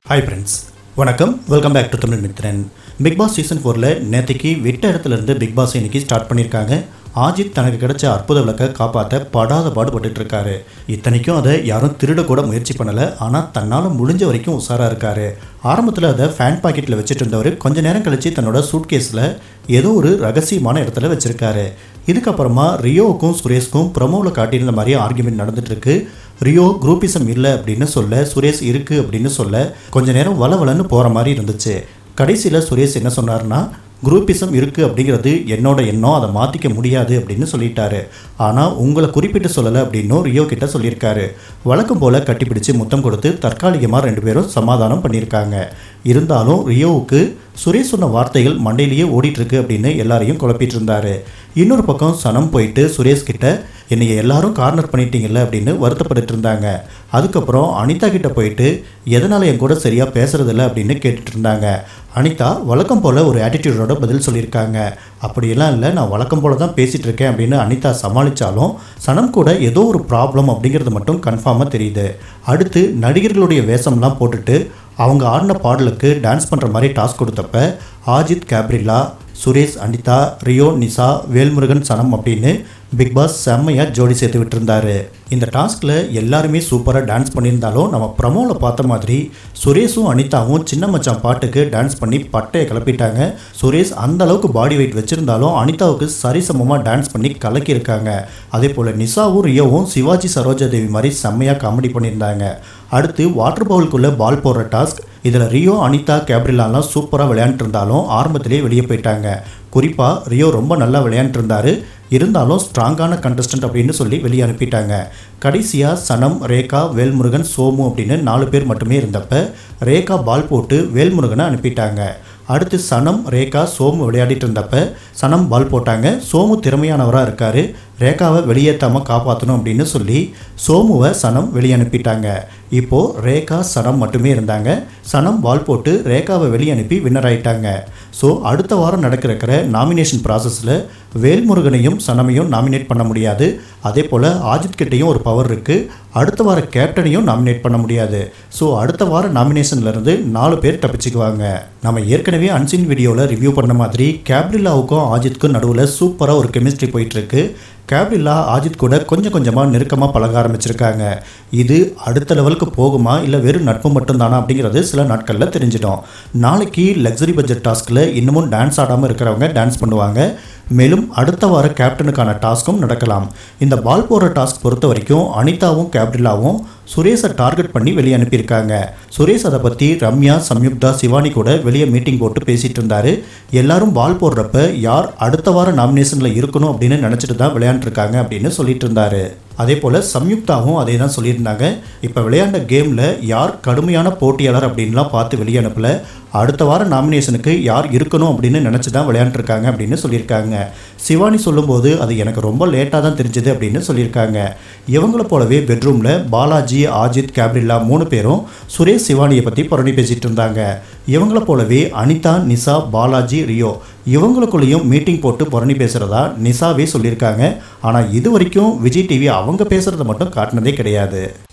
hi friends வணக்கம் welcome back to Tamil Mithran Bigg Boss season ஃபோரில் நேற்றுக்கு விட்ட இடத்துல இருந்து பிக் பாஸ் இன்னைக்கு ஸ்டார்ட் பண்ணியிருக்காங்க ஆஜித் தனக்கு கிடைச்ச அற்புத விளக்கை காப்பாற்ற படாத பாடுபட்டுட்டு இருக்காரு இத்தனைக்கும் அதை யாரும் திருட கூட முயற்சி பண்ணலை ஆனால் தன்னால் முடிஞ்ச வரைக்கும் உஷாராக இருக்காரு ஆரம்பத்தில் அதை ஃபேன் பாக்கெட்டில் வச்சுட்டு இருந்தவர் கொஞ்ச நேரம் கழித்து தன்னோட சூட்கேஸில் ஏதோ ஒரு ரகசியமான இடத்துல வச்சுருக்காரு இதுக்கப்புறமா ரியோவுக்கும் சுரேஷ்க்கும் ப்ரமோவில் காட்டியிருந்த மாதிரி ஆர்குமெண்ட் நடந்துட்டு இருக்கு ரியோ குரூப்பிசம் இல்லை அப்படின்னு சொல்ல சுரேஷ் இருக்கு அப்படின்னு சொல்ல கொஞ்ச நேரம் வளவலன்னு போகிற மாதிரி இருந்துச்சு கடைசியில் சுரேஷ் என்ன சொன்னார்னா குரூப்பிசம் இருக்குது அப்படிங்கிறது என்னோட எண்ணம் அதை மாற்றிக்க முடியாது அப்படின்னு சொல்லிட்டாரு ஆனால் உங்களை குறிப்பிட்டு சொல்லலை அப்படின்னும் ரியோ கிட்ட சொல்லியிருக்காரு வழக்கம் போல் கட்டிப்பிடிச்சு முத்தம் கொடுத்து தற்காலிகமாக ரெண்டு பேரும் சமாதானம் பண்ணியிருக்காங்க இருந்தாலும் ரியோவுக்கு சுரேஷ் சொன்ன வார்த்தைகள் மண்டையிலேயே ஓடிட்டு இருக்கு அப்படின்னு எல்லாரையும் குழப்பிட்டு இருந்தாரு இன்னொரு பக்கம் சனம் போயிட்டு சுரேஷ் கிட்ட என்னைய எல்லாரும் கார்னர் பண்ணிட்டீங்கல்ல அப்படின்னு வருத்தப்பட்டுட்டு இருந்தாங்க அதுக்கப்புறம் அனிதா கிட்ட போயிட்டு எதனால் என் கூட சரியாக பேசுறதில்ல அப்படின்னு கேட்டுட்டு இருந்தாங்க அனிதா வழக்கம் போல் ஒரு ஆட்டிடியூடோட பதில் சொல்லியிருக்காங்க அப்படியெல்லாம் இல்லை நான் வழக்கம் போல் தான் பேசிகிட்டு இருக்கேன் அப்படின்னு அனிதா சமாளித்தாலும் சனம் கூட ஏதோ ஒரு ப்ராப்ளம் அப்படிங்கிறது மட்டும் கன்ஃபார்மாக தெரியுது அடுத்து நடிகர்களுடைய வேஷம்லாம் போட்டுட்டு அவங்க ஆடின பாடலுக்கு டான்ஸ் பண்ணுற மாதிரி டாஸ்க் கொடுத்தப்ப ஆஜித் கேப்ரில்லா சுரேஷ் அனிதா ரியோ நிசா வேல்முருகன் சனம் அப்படின்னு பிக் பாஸ் செம்மையாக ஜோடி சேர்த்து விட்டுருந்தாரு இந்த டாஸ்கில் எல்லாருமே சூப்பராக டான்ஸ் பண்ணியிருந்தாலும் நம்ம ப்ரமோவில் பார்த்த மாதிரி சுரேஷும் அனிதாவும் சின்ன மச்சான் பாட்டுக்கு டான்ஸ் பண்ணி பட்டையை கிளப்பிட்டாங்க சுரேஷ் அந்த அளவுக்கு பாடி வெயிட் வச்சுருந்தாலும் அனிதாவுக்கு சரிசமமாக டான்ஸ் பண்ணி கலக்கியிருக்காங்க அதே போல் நிசாவும் ரியோவும் சிவாஜி சரோஜா தேவி மாதிரி செம்மையாக காமெடி பண்ணியிருந்தாங்க அடுத்து வாட்டர் பவுலுக்குள்ளே பால் போடுற டாஸ்க் இதில் ரியோ அனிதா கேப்ரிலாலாம் சூப்பராக விளையாண்டுருந்தாலும் ஆரம்பத்திலே வெளியே போயிட்டாங்க குறிப்பாக ரியோ ரொம்ப நல்லா விளையாண்டுருந்தாரு இருந்தாலும் ஸ்ட்ராங்கான கண்டஸ்டன்ட் அப்படின்னு சொல்லி வெளியே அனுப்பிட்டாங்க கடைசியாக சனம் ரேகா வேல்முருகன் சோமு அப்படின்னு நாலு பேர் மட்டுமே இருந்தப்ப ரேகா பால் போட்டு வேல்முருகனை அனுப்பிட்டாங்க அடுத்து சனம் ரேகா சோமு விளையாடிட்டு இருந்தப்ப சனம் பால் போட்டாங்க சோமு திறமையானவராக இருக்கார் ரேகாவை வெளியேற்றாமல் காப்பாற்றணும் அப்படின்னு சொல்லி சோமுவை சனம் வெளியே அனுப்பிட்டாங்க இப்போது ரேகா சனம் மட்டுமே இருந்தாங்க சனம் பால் போட்டு ரேகாவை வெளியே அனுப்பி வின்னர் ஆயிட்டாங்க ஸோ அடுத்த வாரம் நடக்கிற நாமினேஷன் ப்ராசஸில் வேல்முருகனையும் சனமையும் நாமினேட் பண்ண முடியாது அதே போல் ஆஜித் கிட்டேயும் ஒரு பவர் இருக்குது அடுத்த வார கேப்டனையும் நாமினேட் பண்ண முடியாது ஸோ அடுத்த வார நாமினேஷன்லேருந்து நாலு பேர் தப்பிச்சுக்குவாங்க நம்ம ஏற்கனவே அன்சின் வீடியோவில் ரிவ்யூ பண்ண மாதிரி கேப்ரில்லாவுக்கும் ஆஜித்க்கும் நடுவில் சூப்பராக ஒரு கெமிஸ்ட்ரி போயிட்டுருக்கு கேப்ரில்லா ஆஜித் கூட கொஞ்சம் கொஞ்சமாக நெருக்கமாக பழக ஆரம்பிச்சிருக்காங்க இது அடுத்த லெவலுக்கு போகுமா இல்லை வெறும் நட்பு மட்டும்தானா அப்படிங்கிறது சில நாட்களில் தெரிஞ்சிடும் நாளைக்கு லக்ஸரி பட்ஜெட் டாஸ்கில் இன்னமும் டான்ஸ் ஆடாமல் இருக்கிறவங்க டான்ஸ் பண்ணுவாங்க மேலும் அடுத்த வார கேப்டனுக்கான டாஸ்க்கும் நடக்கலாம் இந்த பால் போடுற டாஸ்க் பொறுத்த வரைக்கும் அனிதாவும் கேப்ரிலாவும் சுரேஷை டார்கெட் பண்ணி வெளியே அனுப்பியிருக்காங்க சுரேஷ் அதை பற்றி ரம்யா சம்யுக்தா சிவானி கூட வெளியே மீட்டிங் போட்டு பேசிகிட்டு இருந்தார் எல்லாரும் பால் போடுறப்ப யார் அடுத்த வார நாமினேஷனில் இருக்கணும் அப்படின்னு நினச்சிட்டு தான் விளையாண்டுருக்காங்க அப்படின்னு சொல்லிட்டு இருந்தாரு அதே போல் சம்யுக்தாவும் அதே தான் சொல்லியிருந்தாங்க இப்போ விளையாண்ட கேமில் யார் கடுமையான போட்டியாளர் அப்படின்லாம் பார்த்து வெளியே அனுப்பல அடுத்த வார நாமினேஷனுக்கு யார் இருக்கணும் அப்படின்னு நினச்சி தான் விளையாண்டுருக்காங்க அப்படின்னு சொல்லியிருக்காங்க சிவானி சொல்லும்போது அது எனக்கு ரொம்ப லேட்டாக தான் தெரிஞ்சது அப்படின்னு சொல்லியிருக்காங்க இவங்கள போலவே பெட்ரூமில் பாலாஜி ஆஜித் கேப்ரில்லா மூணு பேரும் சுரேஷ் சிவானியை பற்றி புரணி பேசிகிட்டு இருந்தாங்க இவங்கள போலவே அனிதா நிசா பாலாஜி ரியோ இவங்களுக்குள்ளேயும் மீட்டிங் போட்டு புரணி பேசுகிறதா நிசாவே சொல்லியிருக்காங்க ஆனால் இது வரைக்கும் விஜய் டிவி அவங்க பேசுகிறத மட்டும் காட்டினதே கிடையாது